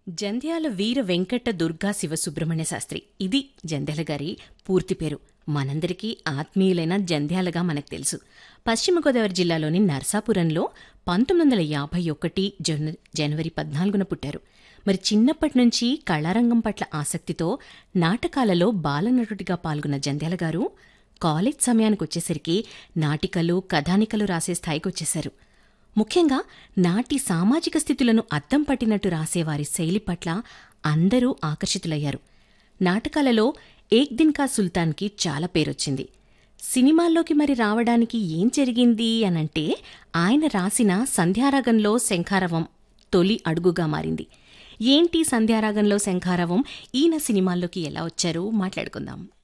జంధ్యాల వీర వెంకట దుర్గా శివసుబ్రహ్మణ్య శాస్త్రి ఇది జంధ్యాల గారి పూర్తి పేరు మనందరికీ ఆత్మీయులైన జంధ్యాలగా మనకు తెలుసు పశ్చిమ గోదావరి జిల్లాలోని నర్సాపురంలో పంతొమ్మిది వందల యాభై ఒకటి జన జనవరి పద్నాలుగున పుట్టారు మరి చిన్నప్పటి నుంచి కళారంగం పట్ల ఆసక్తితో నాటకాలలో బాలనటుడిగా పాల్గొన్న జంధ్యాల గారు కాలేజ్ సమయానికి వచ్చేసరికి నాటికలు కథానికలు రాసే స్థాయికి వచ్చేశారు ముఖ్యంగా నాటి సామాజిక స్థితులను అద్దం పట్టినట్టు రాసేవారి శైలి పట్ల అందరూ ఆకర్షితులయ్యారు నాటకాలలో ఏక్ దిన్ కా సుల్తాన్కి చాలా పేరొచ్చింది సినిమాల్లోకి మరి రావడానికి ఏం జరిగింది అనంటే ఆయన రాసిన సంధ్యారాగంలో శంఖారవం తొలి అడుగుగా మారింది ఏంటి సంధ్యారాగంలో శంఖారవం ఈయన సినిమాల్లోకి ఎలా వచ్చారో మాట్లాడుకుందాం